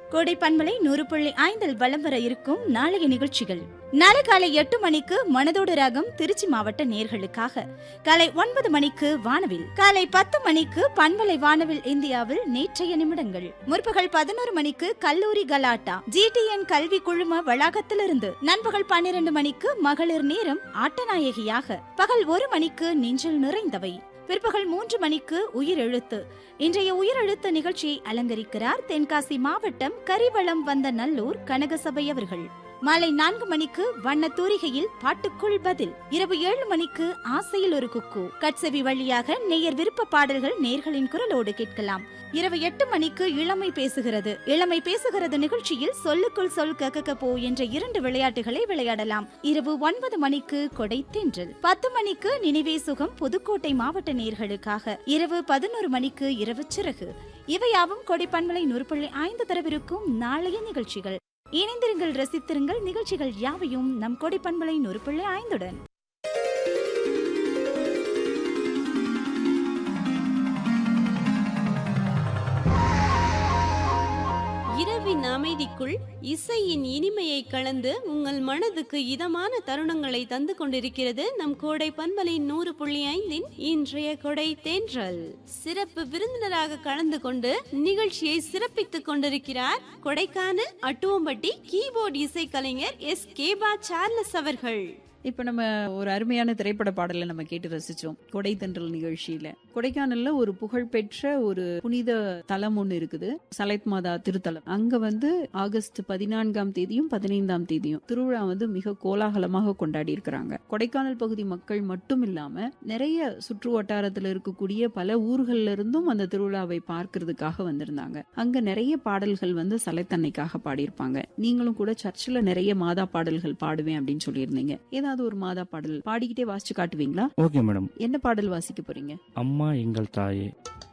கோடை பண்பலை நூறு புள்ளி ஐந்தில் வலம் வர இருக்கும் நாளைய நிகழ்ச்சிகள் நாளை காலை எட்டு மணிக்கு மனதோடு ராகம் திருச்சி மாவட்ட நேர்களுக்காக காலை ஒன்பது மணிக்கு வானவில் காலை பத்து மணிக்கு பண்பலை வானவில் இந்தியாவில் நேற்றைய நிமிடங்கள் முற்பகல் பதினோரு மணிக்கு கல்லூரி கலாட்டா ஜிடிஎன் கல்வி குழும வளாகத்திலிருந்து நண்பகல் பன்னிரண்டு மணிக்கு மகளிர் நேரம் ஆட்டநாயகியாக பகல் ஒரு மணிக்கு நெஞ்சில் நிறைந்தவை பிற்பகல் மூன்று மணிக்கு உயிரெழுத்து இன்றைய உயிரெழுத்து நிகழ்ச்சியை அலங்கரிக்கிறார் தென்காசி மாவட்டம் கரிவளம் வந்த நல்லூர் கனகசபை அவர்கள் மாலை நான்கு மணிக்கு வண்ண தூரிகையில் பாட்டுக்குள் பதில் இரவு ஏழு மணிக்கு ஆசையில் ஒரு குக்கு கட்செவி வழியாக நேயர் விருப்ப பாடல்கள் நேர்களின் குரலோடு கேட்கலாம் இரவு எட்டு மணிக்கு இளமை பேசுகிறது இளமை பேசுகிறது நிகழ்ச்சியில் சொல்லுக்குள் சொல் கக்கக்க போ என்ற இரண்டு விளையாட்டுகளை விளையாடலாம் இரவு ஒன்பது மணிக்கு கொடை தென்றல் பத்து மணிக்கு நினைவே சுகம் புதுக்கோட்டை மாவட்ட நேர்களுக்காக இரவு பதினோரு மணிக்கு இரவு சிறகு இவையாவும் கொடை பண்பலை நூறுபள்ளி ஐந்து தரவிருக்கும் நாளைய நிகழ்ச்சிகள் இணைந்திருங்கள் ரசித்திருங்கள் நிகழ்ச்சிகள் யாவையும் நம் கொடை பண்பலை நூறுபள்ளி ஐந்துடன் இரவின் அமைதிக்குள் இசையின் இனிமையை கலந்து உங்கள் மனதுக்கு இதமான தருணங்களை தந்து கொண்டிருக்கிறது நம் கோடை பண்பலை நூறு புள்ளி ஐந்தின் இன்றைய கொடை தேன்றல் சிறப்பு விருந்தினராக கலந்து கொண்டு நிகழ்ச்சியை சிறப்பித்துக் கொண்டிருக்கிறார் கொடைக்கானல் அட்டுவம்பட்டி கீபோர்டு இசைக்கலைஞர் எஸ் கேபா சார்லஸ் அவர்கள் இப்ப நம்ம ஒரு அருமையான திரைப்பட பாடலை நம்ம கேட்டு ரசிச்சோம் கொடை தென்றல் நிகழ்ச்சியில கொடைக்கானல்ல ஒரு புகழ்பெற்ற ஒரு புனித தலம் ஒண்ணு இருக்குது சலைத் மாதா திருத்தலம் அங்க வந்து ஆகஸ்ட் பதினான்காம் தேதியும் பதினைந்தாம் தேதியும் திருவிழா வந்து மிக கோலாகலமாக கொண்டாடி இருக்கிறாங்க கொடைக்கானல் பகுதி மக்கள் மட்டும் இல்லாம நிறைய சுற்று வட்டாரத்துல இருக்கக்கூடிய பல ஊர்கள்ல இருந்தும் அந்த திருவிழாவை பார்க்கிறதுக்காக வந்திருந்தாங்க அங்க நிறைய பாடல்கள் வந்து சலைத்தன்னைக்காக பாடியிருப்பாங்க நீங்களும் கூட சர்ச்சில் நிறைய மாதா பாடல்கள் பாடுவேன் அப்படின்னு சொல்லியிருந்தீங்க ஏதாவது ஒரு மாதா பாடல் பாடிக்கிட்டே வாசிச்சு காட்டுவீங்களா ஓகே மேடம் என்ன பாடல் வாசிக்க போறீங்க அம்மா எங்கள் தாயே